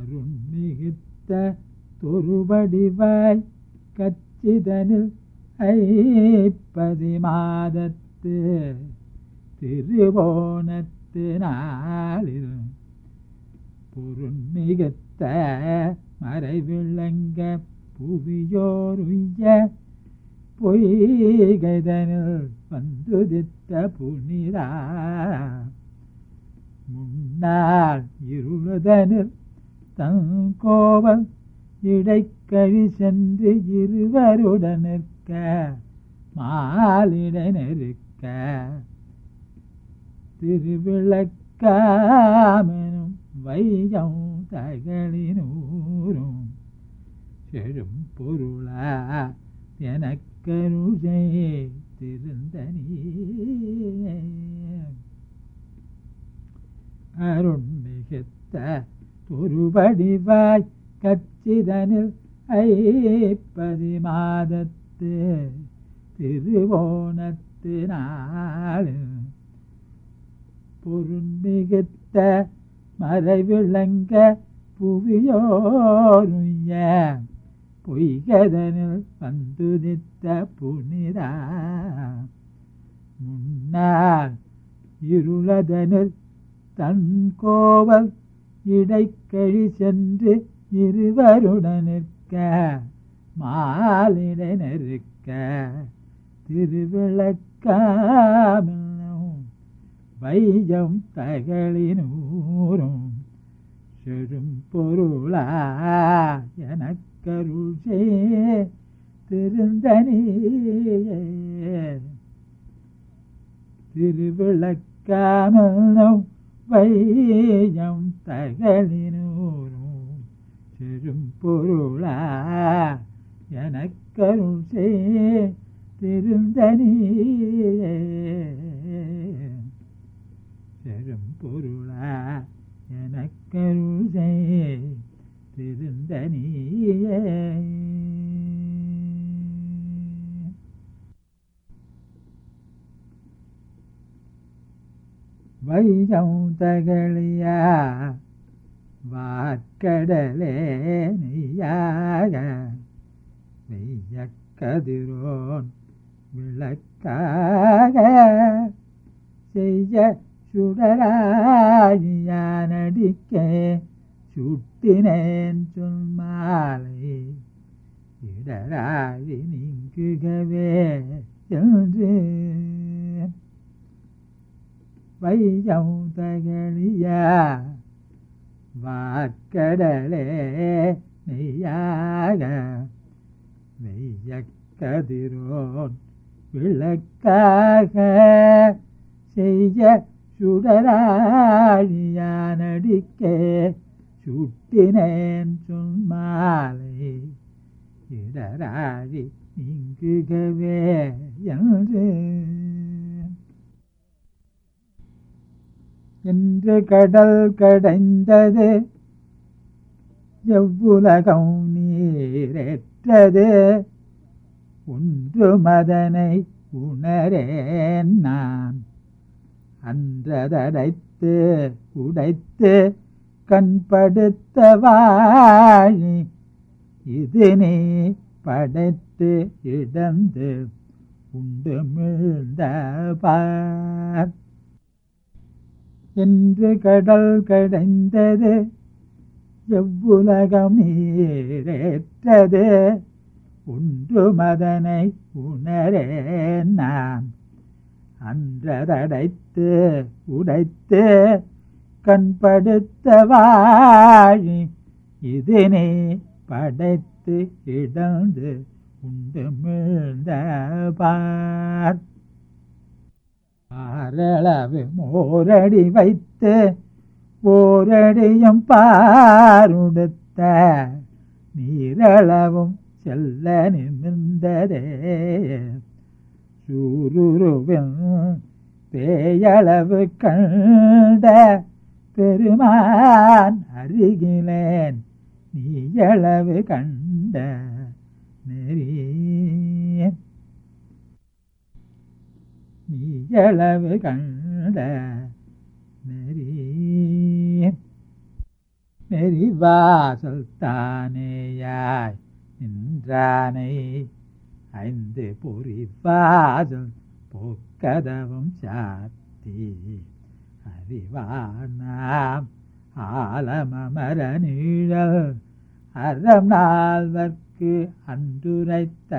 அருண் மிகுத்த தொருவடிவாய் கச்சிதனில் ஐப்பதி மாதத்து திருவோணத்து நாளில் பொருள் மிகுத்த மறைவிளங்க புவியோருய்ய பொய்கைதனில் வந்துதித்த புனிதா முன்னால் இருளுதனில் தங்கோவல் இடைக்கழி சென்று இருவருடன் நிற்க மாலிடை நெருக்க திருவிளக்காமெனும் வையம் தகளினூரும் செழும் பொருளா எனக்கருஜை திருந்தனியே அருண் மிகுத்த துருவடிவாய் கச்சிதனில் ஐப்பதி மாதத்து திருவோணத்து நாளில் பொருண்மிகுத்த மறைவிளங்க புவியோருய பொய்கதனில் வந்துதித்த புனிதா முன்னால் இருளதனில் தன் கோவல் இடைக்கழி சென்று இருவருடன் நிற்க மாலிடை நெருக்க திருவிளக்காமினும் வையம் தகளினூரும் செழும் பொருளா எனக்கருள் செய் திருந்தனியே திருவிளக்காமினும் வையம் தகளினூரும் செழும் பொருளா எனக்கருள் செய் திருந்தனியே செழும் பொருளா எனக்கருள் செய் திருந்தனியே வையம் தகளியா வாக்கடலே நெய்யாக வெய்யக்கதிரோன் விளக்காக செய்ய சுடராழியானடிக்கே சுட்டினேன் சொல் மாலை இடராழி நீங்குகவே என்று வையம் தகளியா வாக்கடலே நெய்யாக நெய்யக்கதிரோன் விளக்காக செய்ய சுடராழியானடிக்கே சுட்டினேன் சொல் மாலை இடராழி நீங்குகவே என்று என்று கடல் கடைந்தது எவ்வுலகம் நீரேற்றது ஒன்று மதனை உணரேன் நான் அன்றதடைத்து உடைத்து கண்படுத்த வாழி இது நீ படைத்து இடந்து உண்டு மீழ்ந்த பார் என்று கடல் கடைந்தது எவ்வுலகம் நீரேற்றது ஒன்று மதனை உணரேன் நான் அன்றதடைத்து உடைத்து கண்படுத்த வாழி இது நீ படைத்து இடந்து உண்டு மீழ்ந்த பார் ஆரளவு மோரடி வைத்து ஓரடியும் பாருடுத்த நீரளவும் செல்ல நிமிர்ந்ததே சூருருவில் பேயளவு கண்ட பெருமான் அருகிலேன் நீயளவு கண்ட நெறி நீயளவு கண்ட நெறி நெறிவாசல் தானேயாய் நின்றானை ஐந்து பொறிவாசல் போக்கதவும் சாத்தி அறிவானாம் ஆலமமர நீழல் அறம் நால்வர்க்கு அன்றுரைத்த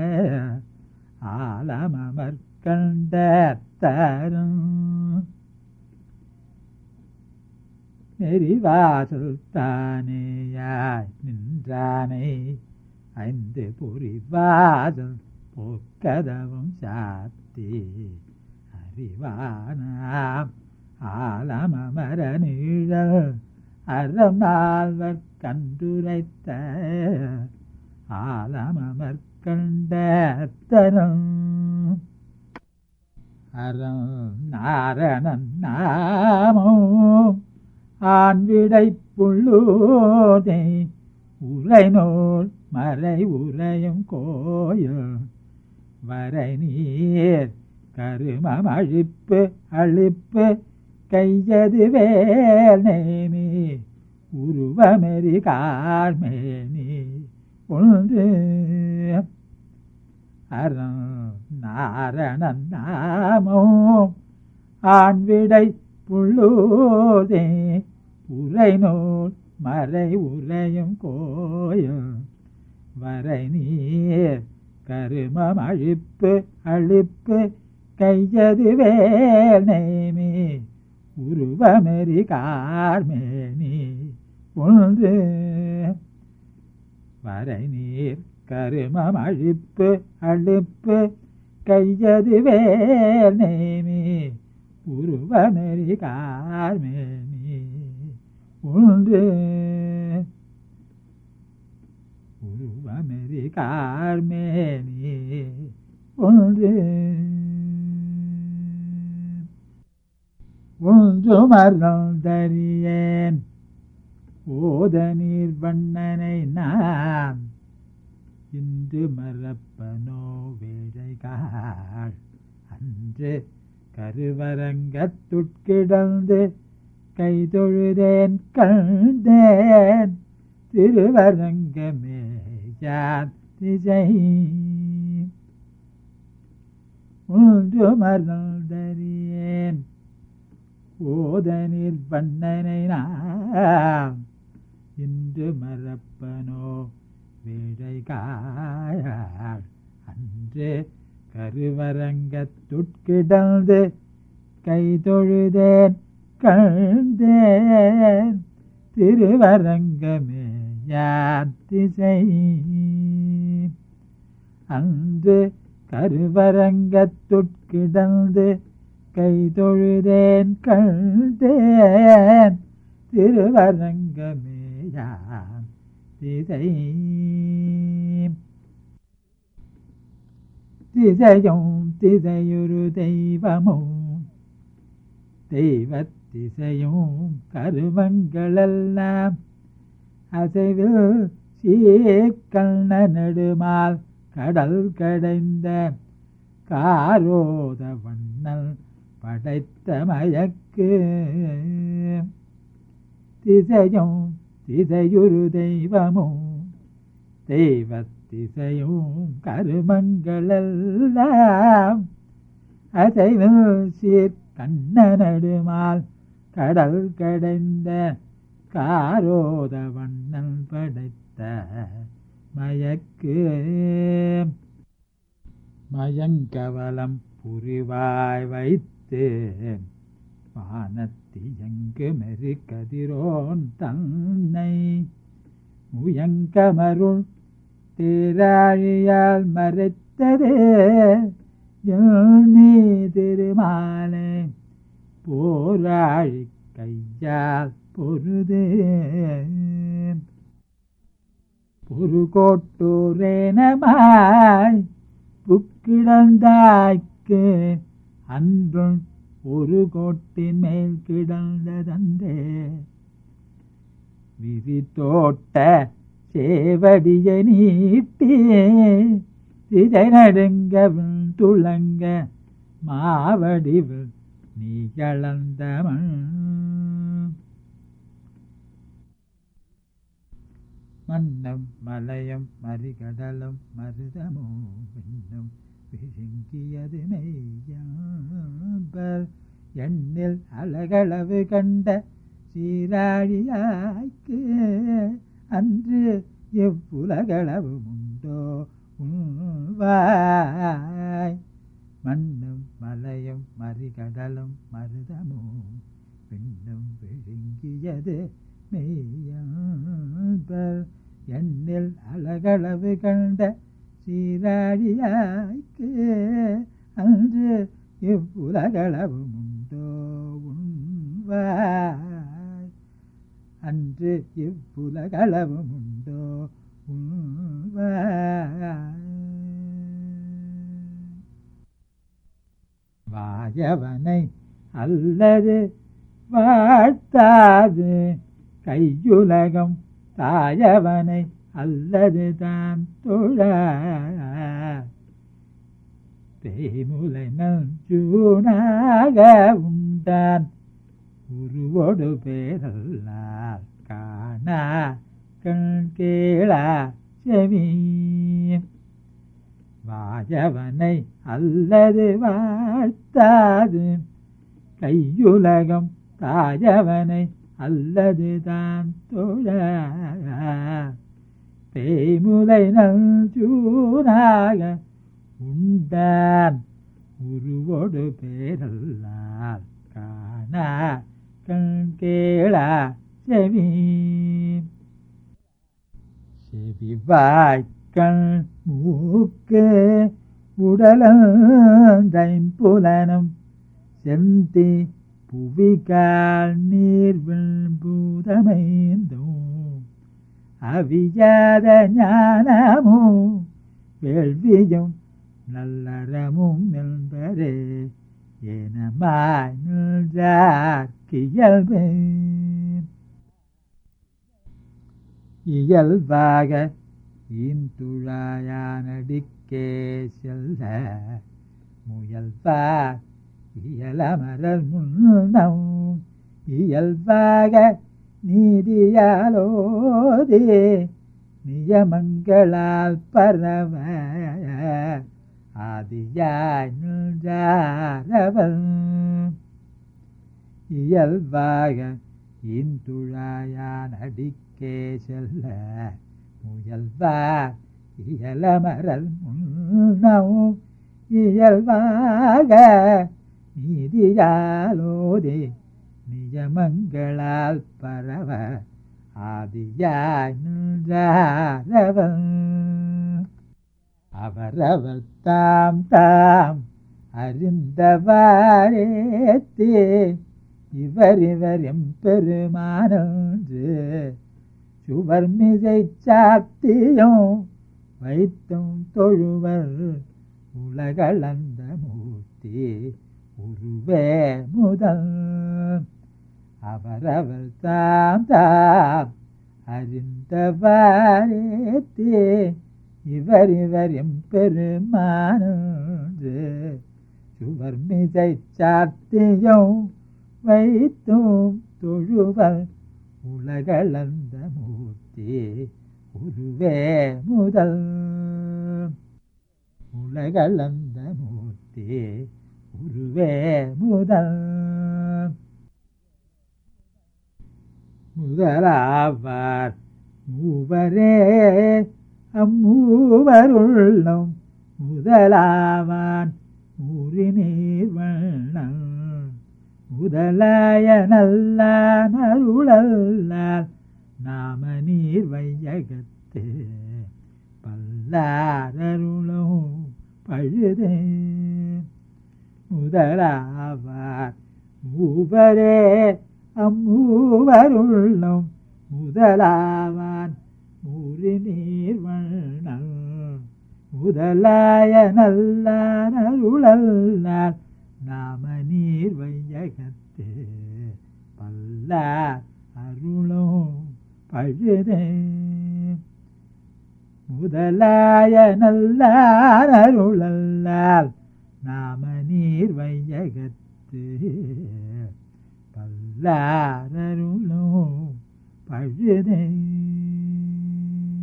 ஆலமமர் கண்ட தரும் நெறிவாசல் தானேயாய் நின்றானை ஐந்து பொறிவாசல் போக்கதவும் சாத்தி அறிவானாம் ஆலமமர நீழல் அறம் நால்வர் கண்டுரைத்த ஆலமமர் கண்ட தரும் அறம் நாரணன் நாமம் ஆண்விடை புள்ளோதை உரைநூல் மறை உரையும் கோயில் வரை நீர் கருமம் அழிப்பு அழிப்பு கையது வேல் நேமி உருவமெறி கார்மேனி ஒன்று அறம் நாரணன் நாமம் ஆண்விடை புள்ளோதே உரைநூல் மறை உரையும் கோயும் வரை நீர் கருமம் அழிப்பு அழிப்பு கையது வேல் நேமி உருவமெறி கார்மேனி ஒன்று வரை நீர் கருமம் அழிப்பு அழிப்பு கையது வேல் நேமி உருவமெறி கார்மேனி ஒன்று உருவமெறி கார்மேனி ஒன்று ஒன்று மறந்தறியேன் ஓத நீர் வண்ணனை நான் இன்று மறப்பனோ வேழைகாள் அன்று கருவரங்கத்துட்கிடந்து கைதொழுதேன் கண்டேன் திருவரங்கமே யான் திசை ஒன்று மறந்தறியேன் ஓதனில் பண்ணனை நான் இன்று மறப்பனோ வேடைகாயாள் அன்று கருவரங்கத்துட்கிடந்து கைதொழுதேன் கண்டேன் திருவரங்கமே யான் திசை அன்று கருவரங்கத்துட்கிடந்து கைதொழுதேன் கண்டேன் திருவரங்கமே யான் திசை திசையும் திசையொரு தெய்வமும் தெய்வ திசையும் கருமங்களெல்லாம் அசைவில் சீக்கண்ண நெடுமால் கடல் கடைந்த காரோத வண்ணல் படைத்த மயக்கு திசையும் திசையுரு தெய்வமும் தெய்வ திசையும் கருமங்களெல்லாம் அசைவில் சீர் கண்ண நடுமால் கடல் கடைந்த காரோத வண்ணல் படைத்த மயக்கு மயங்கவலம் புரிவாய் வைத்து வானத்தியங்கு மெரு கதிரோன் தன்னை முயங்கமருள் திராழியால் மறைத்ததே நீ திருமாலே போராழி கையால் பொருதே பொறுகோட்டூரேனமாய் புக்கிடந்தாய்க்கு அன்றும் ஒரு கோட்டின் மேல் கிடந்ததந்தே விதி தோட்ட சேவடிய நீட்டி திரை நடுங்க துளங்க மாவடிவு நீ கலந்தமன் மன்னம் மலையும் மறிகடலும் மருதமோ விண்ணும் விழுங்கியது மெய்யாம்பர் எண்ணில் அழகளவு கண்ட சீராழியாய்க்கு அன்று எவ்வுலகளவும் உண்டோ உள்வாய் மண்ணும் மலையும் மறிகடலும் மருதமும் விண்ணும் விழுங்கியது மெய்யாம்பர் எண்ணில் அழகளவு கண்ட சீராழியாய்க்கு அன்று இவ்வுலகளவும் உண்டோ உண்வாய் அன்று இவ்வுலகளவும் உண்டோ உண்வாய் வாயவனை அல்லது வாழ்த்தாது கையுலகம் தாயவனை அல்லது தான் தொழ தேமுலை நஞ்சூனாக உண்டான் உருவோடு பேரல்லால் காணா கண் கேளா செவி வாயவனை அல்லது வாழ்த்தாது கையுலகம் தாயவனை அல்லது தான் தொழ தேமுலை நஞ்சூனாக உண்டான் உருவோடு பேரல்லால் காணா கண் கேளா செவி செவி வாய்க்கண் மூக்கு உடலைம்புலனும் செந்தி புவிகால் நீர்வில் பூதமைந்தும் அவியாத ஞானமும் வேள்வியும் நல்லறமும் என்பதே எனமாய் நின்றார்க்கியல்பு இயல்பாக இன்துழாயானடிக்கே செல்ல முயல்பார் இயலமரல் முன்னம் இயல்பாக நீதியாலோதே நியமங்களால் பரவ ஆதியாய் நின்றாரவன் இயல்பாக இன்துழாயான் அடிக்கே செல்ல முயல்வார் இயலமரல் முன்னவும் இயல்பாக நீதியாலோதே நியமங்களால் பரவ ஆதியாய் நின்றாரவன் அவரவர் தாம் தாம் அறிந்தவாரேத்தே இவர் இவர் எம்பெருமானன்று சுவர் மிசை சாத்தியும் வைத்தும் தொழுவர் உலகளந்த மூர்த்தி உருவே முதல் அவரவர் தாம் தாம் அறிந்தவாரேத்தே இவர் இவர் எம்பெருமானன்று சுவர் மிசை சாத்தியும் வைத்தும் தொழுவர் உலகளந்த மூர்த்தி உருவே முதல் உலகளந்த மூர்த்தி உருவே முதல் முதலாவார் மூவரே அம்மூவருள்ளும் முதலாவான் ஊறி நீர் வண்ணம் முதலாய நல்ல அருளல்லால் நாம நீர் வையகத்து பல்லாரருளும் பழுதே முதலாவார் மூவரே அம்மூவருள்ளும் முதலாவான் மூறி நீர் வண்ணம் முதலாய நல்ல அருளல்லால் நாம நீர் வையகத்து பல்லார் அருளும் பழுதே முதலாய நல்லார் அருளல்லால் நாம நீர் வையகத்து பல்லார் அருளும் பழுதே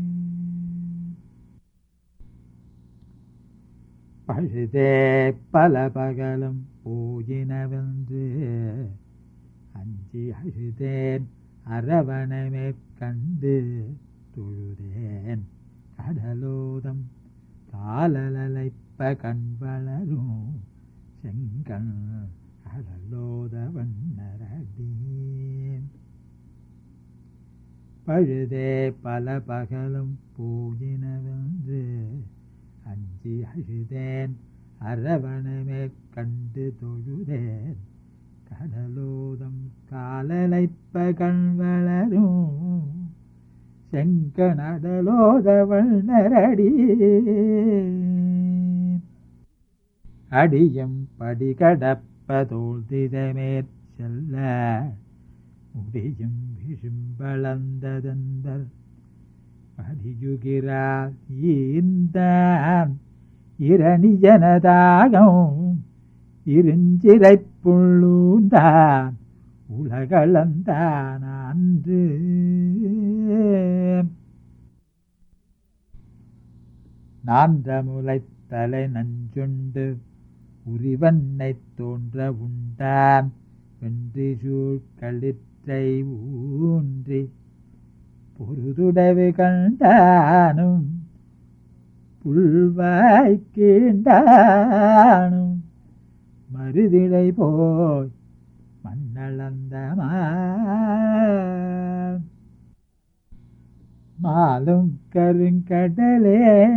பழுதே பல பகலும் போயினவென்று அஞ்சி அழுதேன் அரவணமேற்கண்டு தொழுதேன் கடலோதம் காலலைப்ப கண் வளரும் செங்கண் கடலோத வண்ணரடீன் பழுதே பல பகலும் போயினவென்று அஞ்சி அழுதேன் அரவணமே கண்டு தொழுதேன் கடலோதம் காலலைப்ப கண் வளரும் செங்கனடலோத வண்ணரடி அடியும் படிகடப்பதோல் திதமேற் செல்ல முடியும் விழும்பளந்ததந்தல் படியுகிறார் ஈந்தான் இரணியனதாகும் இருஞ்சிறை புள்ளூந்தான் உலகளந்தான் அன்று நான்றமுலை தலை நஞ்சுண்டு உரிவன்னைத் தோன்ற உண்டான் வென்றி சூழ்களிற்றை ஊன்றி பொருதுடவு கண்டானும் புல்வாய் கீண்டானும் மருதிடை போய் மண்ணளந்த மாலும் கருங்கடலே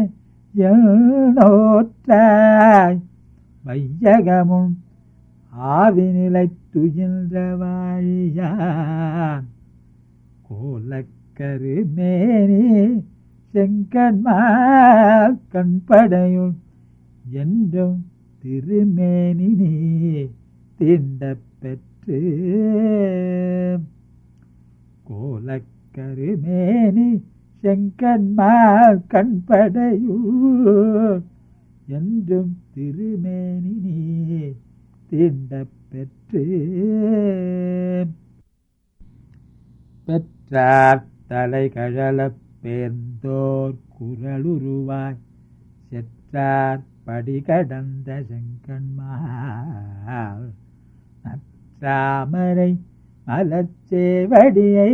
நோற்றாய் வையகமும் ஆவிநிலை துயின்ற வாழியான் கோலக்கரு மேனி செங்கன்மால் கண்படையுள் என்றும் திருமேனி நீ தீண்ட பெற்று கோலக்கரு மேனி செங்கன்மால் கண்படையுள் என்றும் திருமேனி நீ தீண்ட பெற்று பெற்றார் தலை கழலப் பேர்ந்தோர் குரலுருவாய் செற்றார் படி கடந்த செங்கன்மால் நற்றாமரை மலர்ச்சேவடியை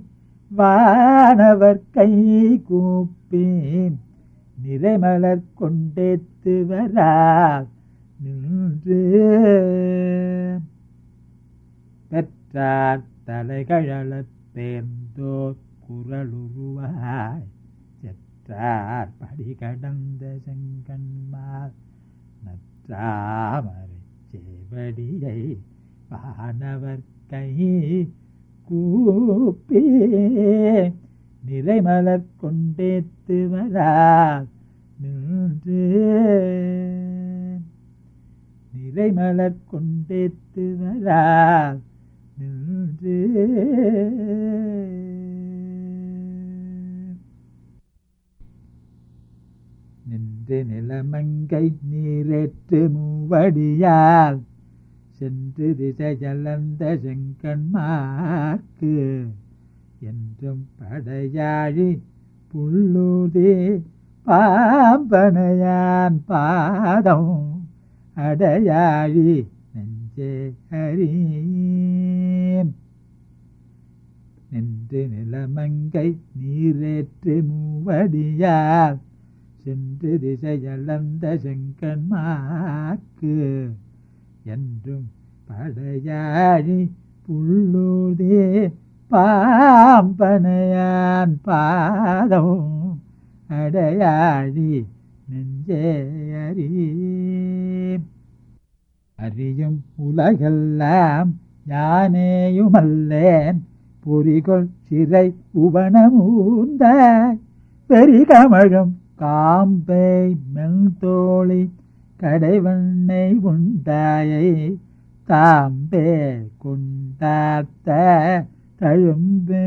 வானவர் கை கூப்பி நிறைமலர் கொண்டேத்து வரால் நின்று பெற்றார் தலைகழலப் பேர்ந்தோர் குரலுருவாய் செற்றார் படி கடந்த செங்கன்மார் நற்றாமரை சேவடியை வானவர் கை கூப்பி நிறைமலர் கொண்டேத்து வரால் நின்று நிறைமலர் கொண்டேத்து வரால் நின்று நின்று நிலமங்கை நீரேற்று மூவடியால் சென்று திசையலந்த செங்கன்மார்க்கு என்றும் படையாழி புள்ளூதே பாம்பனையான் பாதம் அடையாழி நெஞ்சே ஹரீம் நின்று நிலமங்கை நீரேற்று மூவடியால் சென்று திசையளந்த செங்கன்மாக்கு என்றும் படையாழி புள்ளூதே பாம்பனையான் பாதம் அடையாழி நெஞ்சே அறியும் அறியும் உலகெல்லாம் யானேயுமல்லேன் பொறிகொள் சிறை உவனமூந்த பெரிகமழும் காம்பை மெல்தோழி கடைவண்ணை உண்டாயை தாம்பே கொண்டாத்த தழும்பு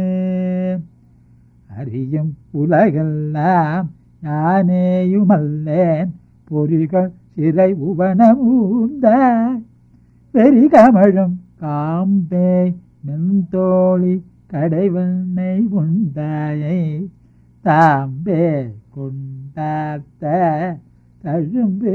அறியும் உலகெல்லாம் யானேயுமல்லேன் பொறிகள் சிறை உவனமூந்த பெரிகமழும் காம்பே மென்தோழி கடைவண்ணை உண்டாயை தாம்பே கொண்டாத்த தழும்பு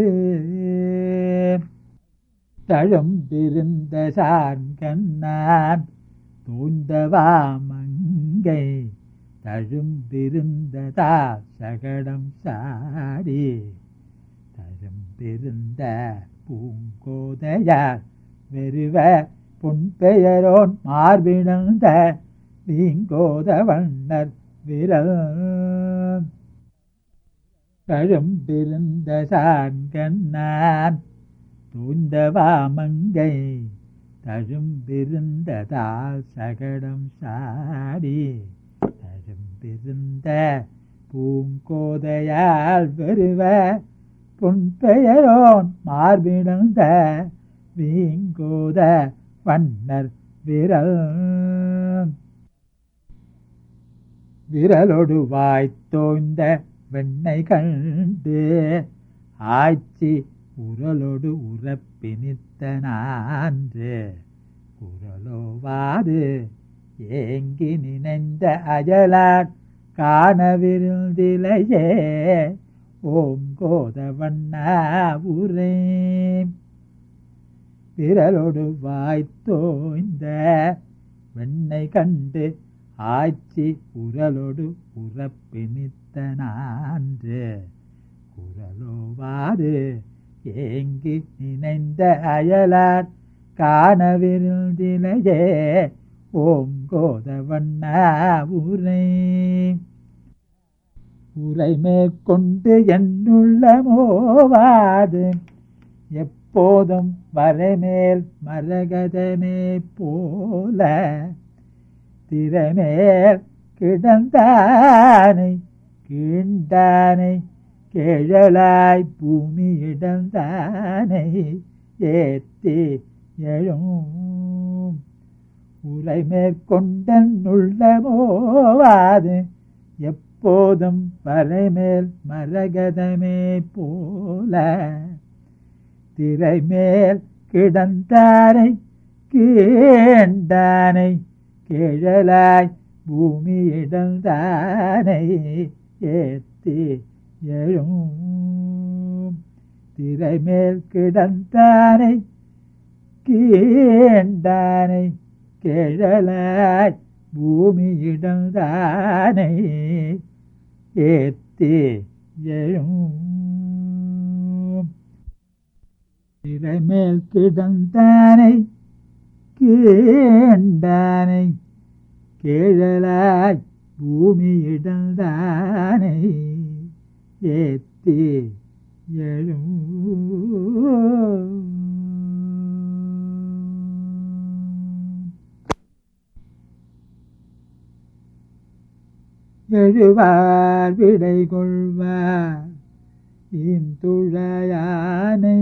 தழும்பிருந்த சார்கண்ணான் தூந்தவா மங்கை தழும்பிருந்ததா சகடம் சாடி தழும்பிருந்த பூங்கோதையார் வெறுவ பொன்பெயரோன் மார்பிணந்த வீங்கோத வண்ணர் விரல் கழும்பிருந்த சான்கண்ணான் தூந்தவா மங்கை தழும்பிருந்ததால் சகடம் சாடி தழும்பிருந்த பூங்கோதையால் வெறுவ பொன்பெயரோன் மார்பிணந்த வீங்கோத வண்ணர் விரல் விரலொடு வாய்த்தோய்ந்த வெண்ணை கண்டு ஆட்சி உரலொடு உறப்பினித்த நான்று குரலோவாது ஏங்கி நினைந்த அஜலாட் காணவிருந்திலையே ஓம் கோதவண்ண உரே விரலொடு வாய்த்தோய்ந்த வெண்ணை கண்டு ஆட்சி உரலொடு உறப்பினித்த நான்று குரலோவாது ஏங்கி நினைந்த அயலார் காணவிருந்திலையே ஓம் கோதவண்ண உரை உரை மேற்கொண்டு என்னுள்ளமோவாது எப்போதும் வரைமேல் மரகதமே போல திறமேல் கிடந்தானை கீண்டானை கேழலாய் பூமி இடந்தானை ஏத்தி எழும் உரை மேற்கொண்டன் உள்ளமோவாது எப்போதும் வரைமேல் மரகதமே போல திரைமேல் கிடந்தானை கீண்டானை கிழலாய் பூமி இடந்தானை ஏத்தி எழும் திரைமேல் கிடந்தானை கீண்டானை கிழலாய் பூமி இடந்தானை ஏத்தி எழும் திரைமேல் கிடந்தானை கீண்டானை கேழலாய் பூமி இடந்தானை ஏத்தி எழும் எழுவார் விடை கொள்வார் இந்துழையானை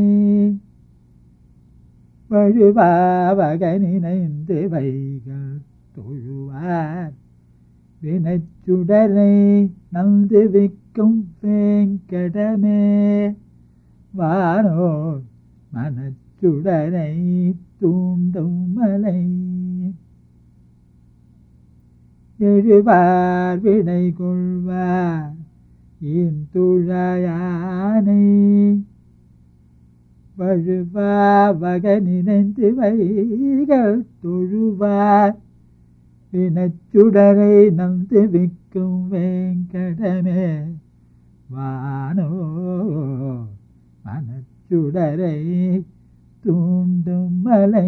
வழுவாவக நினைந்து வைகள் தொழுவார் வினைச்சுடரை நந்து விக்கும் வேங்கடமே வானோர் மனச்சுடரை தூண்டும் மலை எழுவார் வினை கொள்வார் இந்துழையானை வழுவாவக நினைந்து வைகள் தொழுவார் வினச்சுடரை நந்து விக்கும் வேங்கடமே வானோ மனச்சுடரை தூண்டும் மலை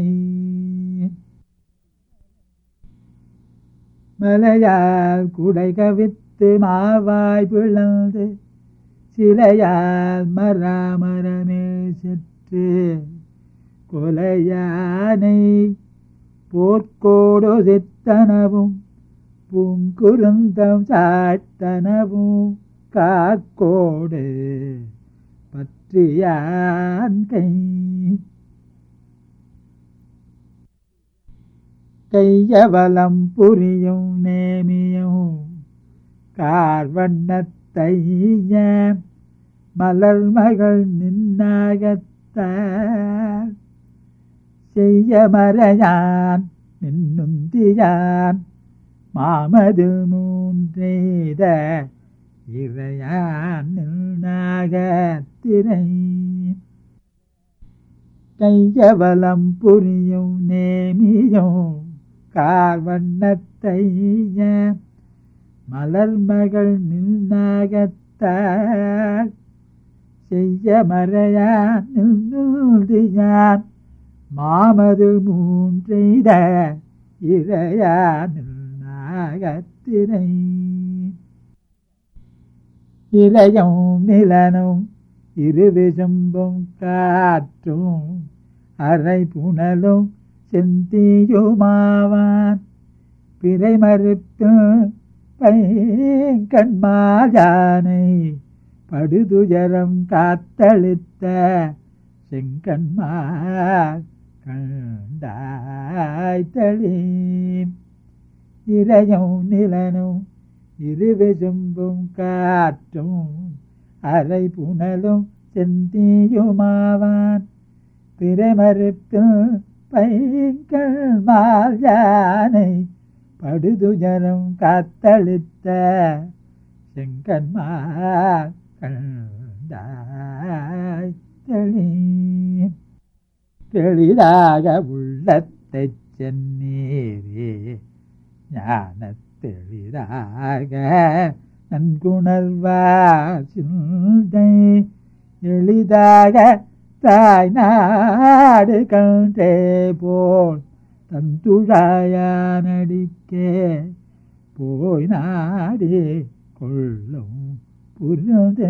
மலையால் குடை கவித்து மாவாய் பிளந்து சிலையால் மராமரமே செற்று கொலையானை போர்க்கோடு சித்தனவும் பூங்குருந்தம் சாட்டனவும் காக்கோடு பற்றியான் கை கையவலம் புரியும் நேமியும் கார்வண்ணத்தைய மலர் மகள் நின்னாகத்தார் செய்ய மறையான் நின்னுந்தியான் மாமது மூன்றெய்த இறையான் நின்னாகத்தே நாகத்திரை கையவலம் புரியும் நேமியும் கார்வண்ணத்தைய மலர்மகள் நின்னாகத்தாள் செய்ய மறையான் நின்றுதியான் மாமது மூன்றெய்த இறையான் நாகத்திரை இறையும் நிலனும் இருவிசும்பும் காற்றும் அரை புனலும் செந்தியுமாவான் பிறை மறுப்பும் பைங்கண்மாஜானை படுதுயரம் காத்தளித்த செங்கண்மார் கண்டாய்த்தளி இறையும் நிலனும் இருவிசும்பும் காற்றும் அரை புனலும் செந்தியுமாவான் பிறமறுப்பும் பைங்கள் யானை படுதுஜரம் காத்தளித்த செங்கன்மார் கண்டாய் தெளி தெளிதாக உள்ளத்தை சென்னீரே ஞான தெளிதாக நன்குணர்வா சிந்தை எளிதாக தாய் நாடு கண்டே போல் தந்துழாயானடிக்கே போய் நாடி கொள்ளும் புரிந்தே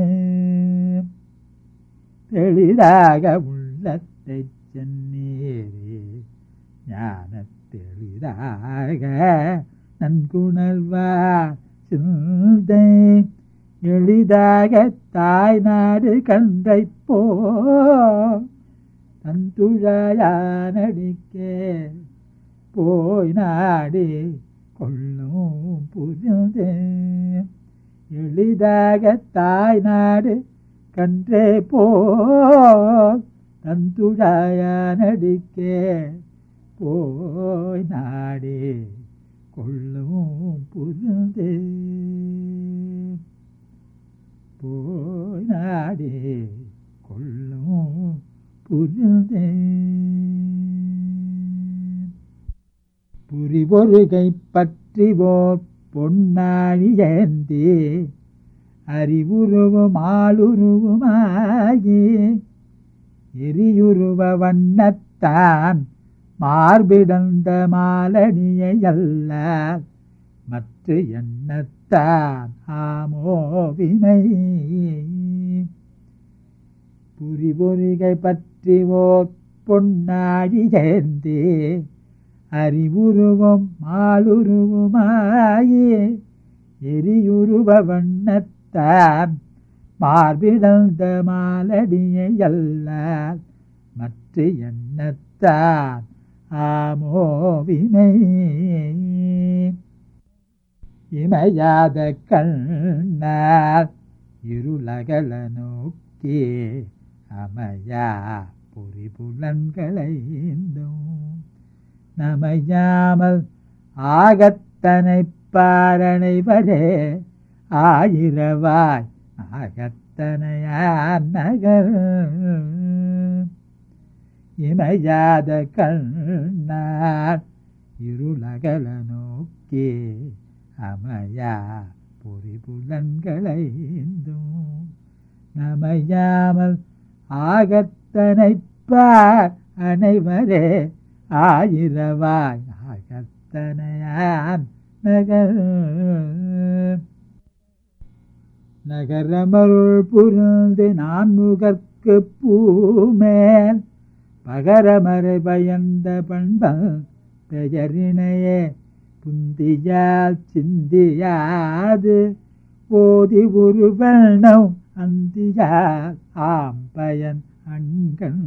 தெளிதாக உள்ளத்தை சென்னீரே ஞான தெளிதாக நன்குணர்வா சிந்தை எளிதாக தாய் நாடு கண்டை போ தந்துழாயானடிக்கே போய் நாடி கொள்ளும் புரிந்தே எளிதாக தாய் நாடு கன்றே போ தந்துழாயானடிக்கே போய் நாடி கொள்ளும் புரிந்தே போய் நாடி கொள்ளும் புரிந்தே புரிபொருகை பற்றிவோர் பொன்னாழி ஏந்தி அறிவுருவும் ஆளுருவுமாகி எரியுருவ வண்ணத்தான் மார்பிடந்த மாலணியை அல்ல மற்ற எண்ணத்தான் ஆமோவினை புரிபொறிகை பற்றிவோர் பொன்னாழி சேர்ந்தே அறிவுருவும் மாலுருவுமாயே எரியுருவ வண்ணத்தான் மார்பிடந்த மாலடியை அல்ல மற்ற எண்ணத்தான் ஆமோவினை இமையாத கண்ணார் இருளகல நோக்கி அமையா பொறிபுலன்களைந்தும் நமையாமல் ஆகத்தனை பாரணைவரே ஆயிரவாய் ஆகத்தனையான் நகர் இமையாத கண்ணார் இருளகல நோக்கி அமையா பொறிபுலன்களைந்தும் நமையாமல் ஆகத்தனைப்பார் அனைவரே ஆயிரவாய் ஆகத்தனையான் நகர் நகரமருள் புரிந்து நான்முகற்கு பூமேல் பகரமறை பயந்த பண்பல் பெயரினையே புந்தியால் சிந்தியாது போதி ஒரு வெள்ளம் அந்தியால் ஆம்பயன் அங்கன்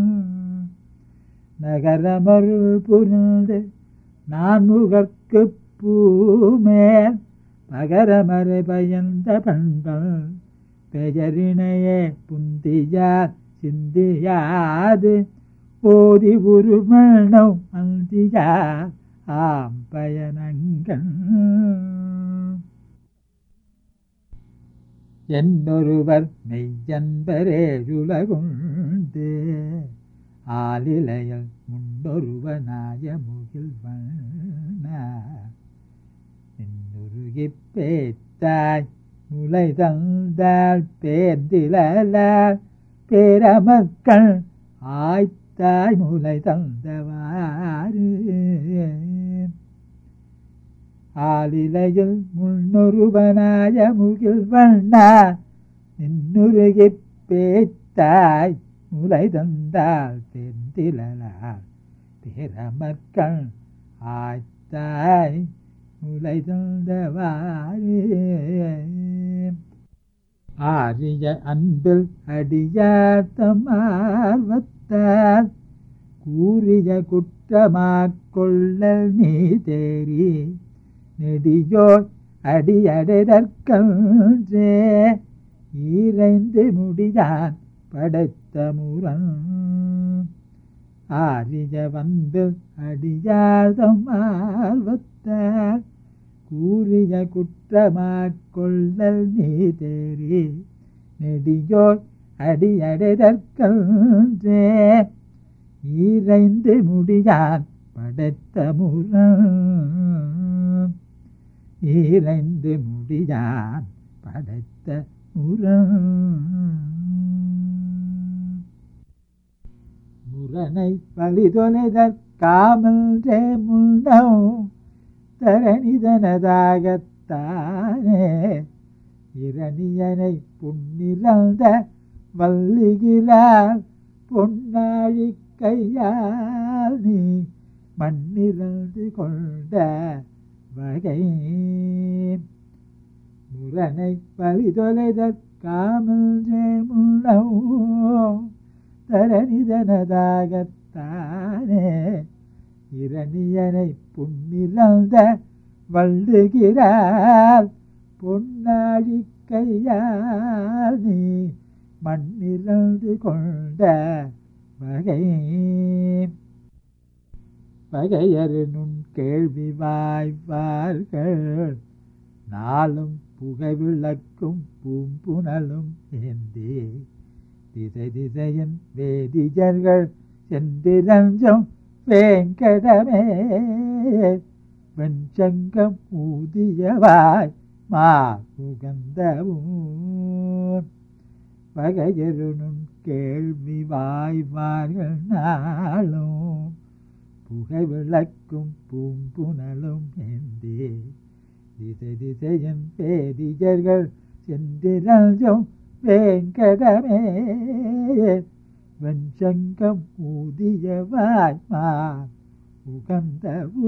நகரமருள் புரிந்து நான்முகற்கு பூமேல் பகரமறை பயந்த பண்பல் பெயரினையே புந்தியார் சிந்தியாது ஓதி ஒரு மரணம் அந்தியா ஆம் பயனங்கள் என்னொருவர் மெய்யன்பரேழுலகுண்டு ஆலிலையில் முன்னொருவனாய முகில் வண்ண நின்னுருகிப் பேத்தாய் முளை தந்தாள் பேர்ந்திலால் பேரமக்கள் ஆய்த்தாய் முளை தந்தவாறு ஆலிலையில் முன்னொருவனாய முகில் வண்ணா நின்னுருகிப் பேத்தாய் முளை தந்தாள் தெந்திலால் பேரமக்கள் ஆய்த்தாய் முளை தந்தவாறு ஆரிய அன்பில் அடியாத்தம் ஆர்வத்தால் கூறிய குற்றமாக் கொள்ளல் நீ தேறி நெடியோர் அடியடைதற்கன்றே ஈரைந்து முடியான் படைத்த முரண் ஆரிய வன்பில் அடியாதம் ஆர்வத்தால் கூறிய குற்றமாக் கொள்ளல் நீ தேறி நெடியோர் அடியடைதற்கன்றே ஈரைந்து முடியான் படைத்த முரண் ஈரைந்து முடியான் படைத்த முரண் முரணை பழிதொலைதற்காமல்றே முன்னோ தரணிதனதாகத்தானே இரணியனை புன்னிறந்த வல்லுகிறார் பொன்னாழி கையால் நீ மண்ணிறந்து கொண்ட வகை முரணை பழிதொலைதற்காமல்றே முன்னோ தரணிதனதாகத்தானே இரணியனை புன்னிறந்த வள்ளுகிறார் பொன்னாழி கையால் நீ மண்ணிறந்து கொண்ட வகை பகையரு நுண் கேள்வி வாய்வார்கள் நாளும் புகை விளக்கும் பூம்புணலும் ஏந்தி திசை திசையின் வேதிஜர்கள் சென்றிரஞ்சம் வேங்கடமே வெண்சங்கம் ஊதியவாய் மா உகந்தவும் பகையருணும் கேள்வி வாய்வார்கள் நாளும் புகை விளக்கும் பூம்புணலும் ஏந்தி திசை திசையின் வேதிஜர்கள் சென்றிரஞ்சம் வேங்கடமே வெண்சங்கம் ஊதியவாய் மா உகந்தவோ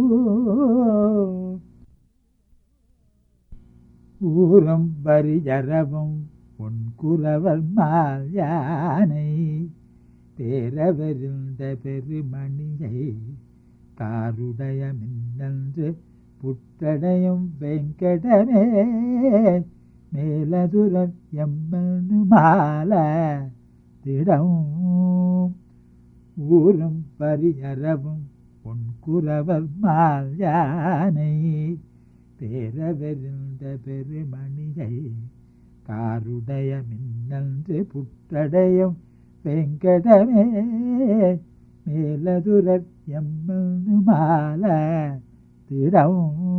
ஊரம் வரியறவும் பொன்குறவர் மால் யானை பேரவருந்த பெருமணியை காருடைய மின்னன்று புற்றடையும் வெங்கடமே மேலதுரன் எம்மனு மால திடம் ஊரும் பரியறவும் பொன்குறவர் மால் யானை பேரவருந்த பெருமணியை காருடைய மின்னன்று புற்றடையும் வெங்கடமே மேலதுரர் எம்மனு மால திடம்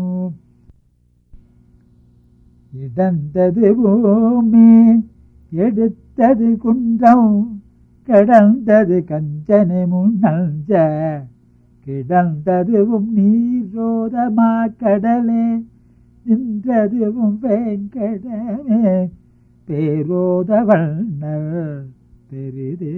இடந்தது பூமி எடுத்தது குன்றம் கடந்தது கஞ்சனை முன்னஞ்ச கிடந்ததுவும் நீரோதமா கடலே நின்றதுவும் வேங்கடமே பேரோத வண்ணர் பெரிதே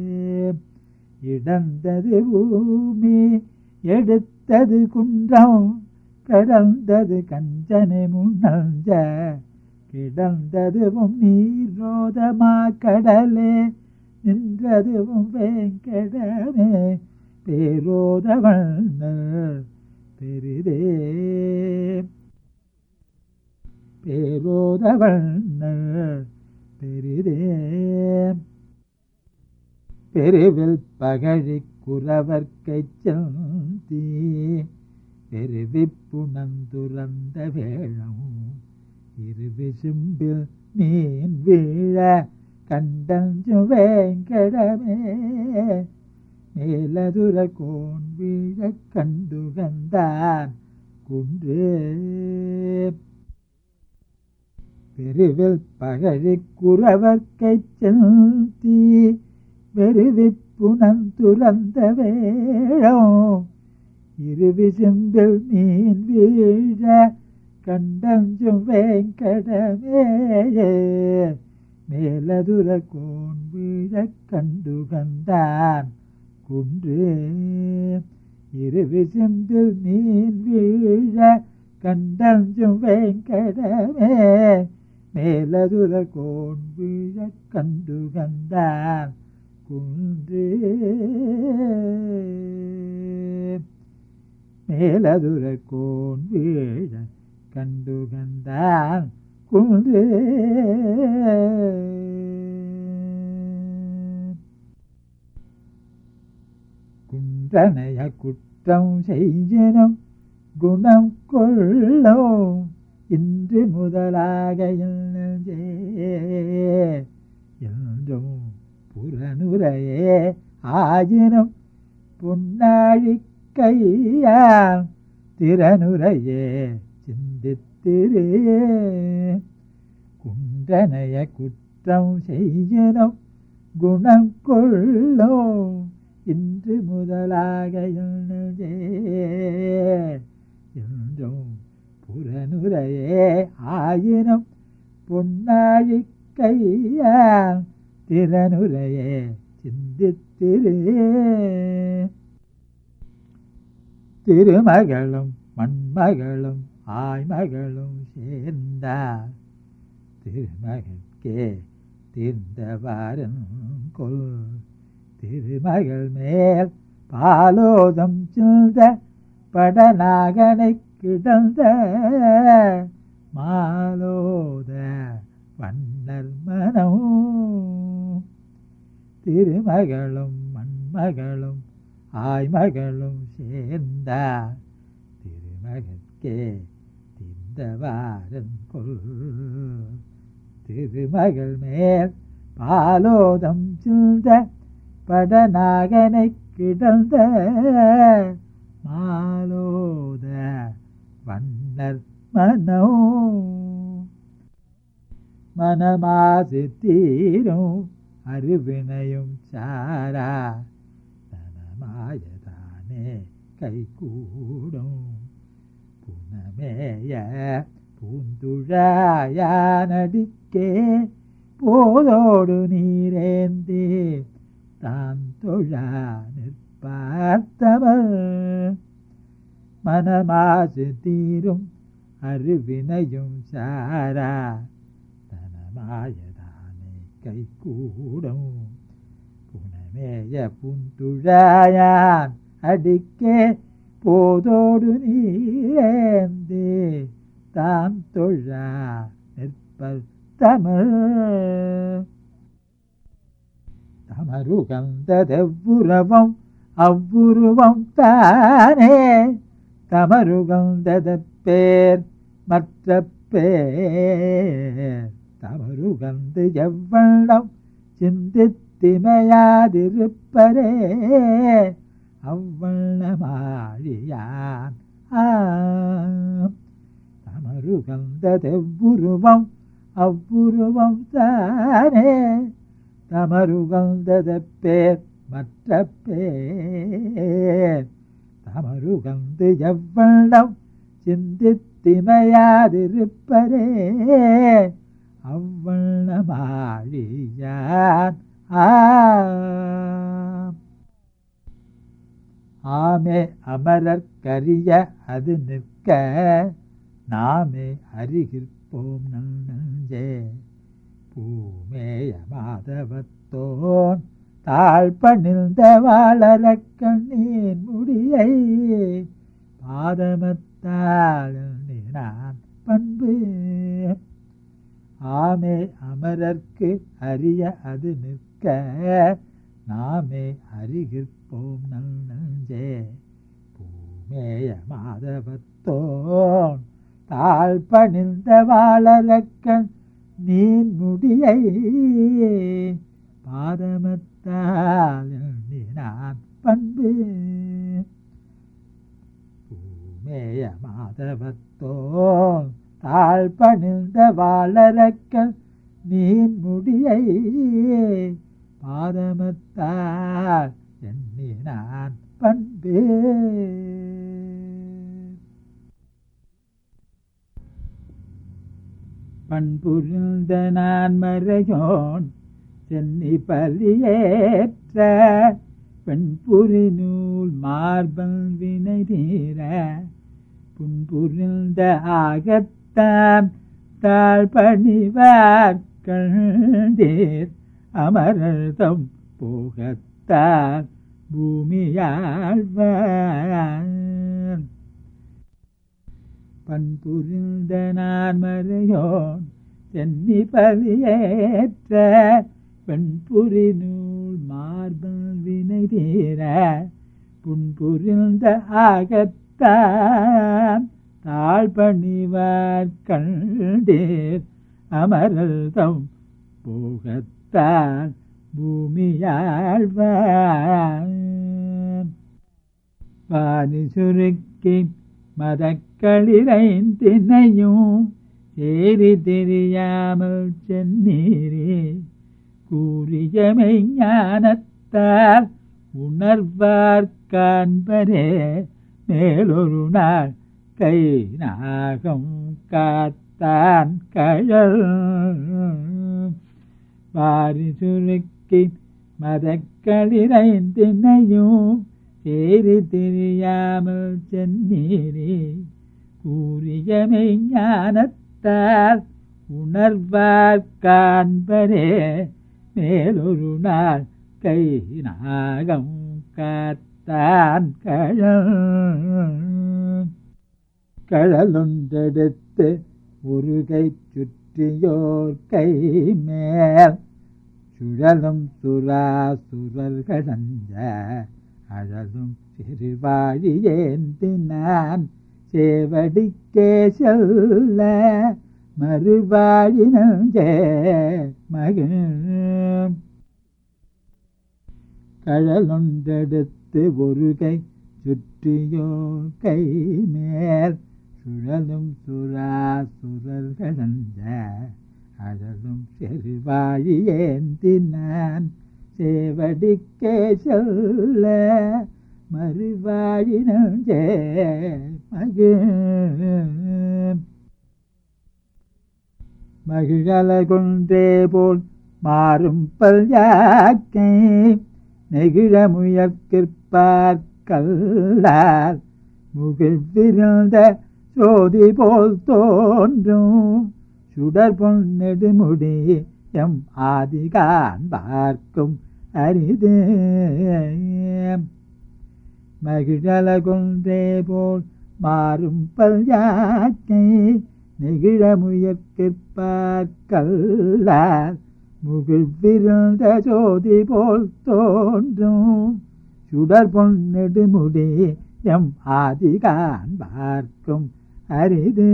இடந்தது பூமி எடுத்தது குன்றம் கடந்தது கஞ்சனை முன்னஞ்ச கிடந்ததுவும் நீரோதமா கடலே நின்றதுவும் வேங்கடமே பேரோத வண்ணர் பெரிதே பேரோத வண்ணர் பெரிதே பெருவில் பகழி குறவர்க்கை செந்தி பெருவிப்புணந்துறந்த வேளம் இருவிசும்பில் மீன் வீழ கண்டஞ்சு வேங்கடமே மேலதுர கோன் வீழ கண்டுகந்தான் குன்றே பெருவில் பகழி குறவர்க்கை செல்தி வெறுவிப்புணம் துறந்த வேழம் இருவி செம்பில் மீன் வீழ கண்டஞ்சும் வேங்கடமேயே மேலதுர கோன் வீழ கண்டுகந்தான் குன்றே இருவி செம்பில் மீன் வீழ கண்டஞ்சும் வேங்கடமே மேலதுர கோன் வீழ கண்டுகந்தான் குன்றே மேலதுர கோன் வீழ கண்டுகந்தான் குன்றே குன்றனைய குற்றம் செய்யணும் குணம் கொள்ளோ இன்று முதலாக எழுந்தே என்றும் புறனுரையே ஆயினும் புன்னாழி கையால் திறனுரையே சிந்தித்திரே குன்றனைய குற்றம் செய்யணும் குணம் கொள்ளோ இன்று முதலாக எழுந்தே என்றும் புறனுரையே ஆயினும் பொன்னாழி கையால் திறனுரையே சிந்தித்திரே திருமகளும் மண்மகளும் ஆய்மகளும் சேர்ந்தார் திருமகற்கே தீர்ந்தவாரன் கொல் திருமகள் மேல் பாலோதம் சிந்த படநாகனை கிடந்த மாலோத வண்ணர் மனம் திருமகளும் மண்மகளும் ஆய்மகளும் சேர்ந்தார் திருமகற்கே திந்தவாரன் கொல் திருமகள் மேல் பாலோதம் சிந்த படநாகனை கிடந்த மாலோத வண்ணர் மனோ மனமாசு தீரும் அருவினையும் சாரா தனமாயதானே கைகூடும் புனமேய பூந்துழாயானடிக்கே போதோடு நீரேந்தி தான் தொழா நிற்பார்த்தவர் மனமாசு தீரும் அருவினையும் சாரா தனமாயதானே கைகூடும் புனமேய பூந்துழாயான் அடிக்கே போதோடு நீரேந்தி தான் தொழா நிற்பர் தமிழ் தமருகந்ததெவ்வுறவம் அவ்வுருவம் தானே தமருகந்தத பேர் மற்ற பேர் தமருகந்து எவ்வளம் சிந்தித்திமையாதிருப்பரே அவ்வளமாழியான் ஆம் தமருகந்ததெவ்வுருவம் அவ்வுருவம் தானே தமருகந்தத பேர் மற்ற பேர் தமருகந்து எவ்வளம் சிந்தித்திமையாதிருப்பரே அவ்வளமாழியான் ஆம் ஆமே அமரற்கரிய அது நிற்க நாமே அருகிற்போம் நஞ்சே பூமேய மாதவத்தோன் தாழ்பணிந்த வாழறக் கண்ணீர் முடியை பாதமத்தால் நான் பண்பு ஆமே அமரர்க்கு அரிய அது நிற்க நாமே அருகிற்போம் நஞ்சே பூமேய மாதவத்தோன் தாழ்பணிந்த வாழறக்கண் நீன் முடியை பாதமத்தால் எண்ணினான் பண்பு பூமேய மாதவத்தோ தாழ் பணிந்த வாழறக்க நீன் முடியை பாதமத்தால் எண்ணினான் பண்பு பண்புரிந்த நான் மறையோன் சென்னி பலியேற்ற பெண்புரி நூல் மார்பல் வினை தீர புன்புரிந்த ஆகத்தான் தாழ் பணிவார் கண்டீர் அமரதம் போகத்தான் பூமியாழ்வான் பண்புரிந்த நான் மறையோன் சென்னி பலியேற்ற பெண்புரி நூல் மார்பல் வினை தீர புன்புரிந்த ஆகத்தான் தாழ்பணிவார் கண்டீர் அமரதம் போகத்தான் பூமியாழ்வான் பாதி சுருக்கி மதக்களிரைந்தினையும் சேரி தெரியாமல் சென்னீரே கூறிய மெய்ஞானத்தால் உணர்வார் காண்பரே மேலொரு நாள் கை நாகம் காத்தான் கழல் வாரி சுருக்கி மதக்களிரைந்தினையும் சேரி தெரியாமல் சென்னீரே கூறிய மெய்ஞானத்தால் உணர்வார் காண்பரே மேலொரு நாள் கை நாகம் காத்தான் கழல் கழலுண்டெடுத்து ஒரு கை சுற்றியோர் கை மேல் சுழலும் சுரா சுரல் கடந்த அழலும் சிறுவாழியேந்தினான் சேவடிக்கே செல்ல மறுவாழினஞ்சே மகிழ் கழலொன்றெடுத்து ஒரு கை சுற்றியோ கை மேல் சுழலும் சுரா சுரல் கடந்த அழலும் செருவாழியேந்தினான் சேவடிக்கே சொல்ல மறுவாழினஞ்சே மகிழ் மகிழல கொன்றே போல் மாறும் பல் யாக்கை நெகிழ முயற்கிற்பார் கல்லால் முகில் விருந்த சோதி போல் தோன்றும் சுடர் பொன் நெடுமுடி எம் ஆதிகான் பார்க்கும் அரிது மகிழல கொன்றே போல் மாறும் பல் யாக்கை நெகிழ முயற்கிற்பார் கல்லால் முகில் விருந்த ஜோதி போல் தோன்றும் சுடர் பொன் நெடுமுடி எம் ஆதிகான் பார்க்கும் அரிது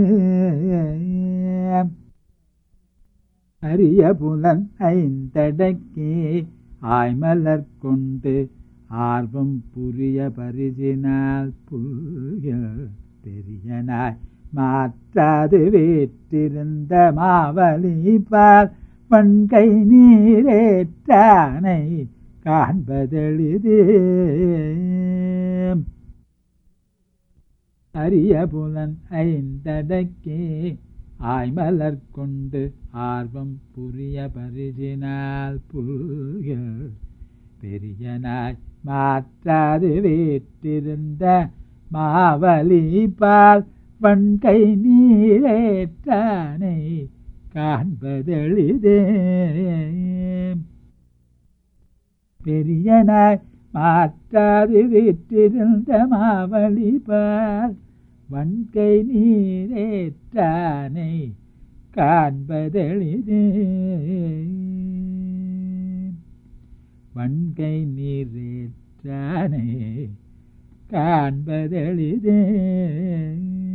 அரிய புலன் ஐந்தடக்கே ஆய்மலர் கொண்டு ஆர்வம் புரிய பரிசினால் புல்கள் பெரியனாய் மாற்றாது வீற்றிருந்த மாவலி பால் பண்கை நீரேற்றானை காண்பதெளிது அரிய புலன் ஐந்தடக்கே ஆய்மலர் கொண்டு ஆர்வம் புரிய பரிசினால் புல்கள் பெரியனாய் மாற்றாது வீற்றிருந்த மாவலி பால் வன்கை நீரேற்றானை காண்பதெளிதே பெரியனாய் மாற்றாது வீற்றிருந்த மாவலி பால் வன்கை நீரேற்றானை காண்பதெளிதே வன்கை நீரேற்றானே காண்பதெளிதே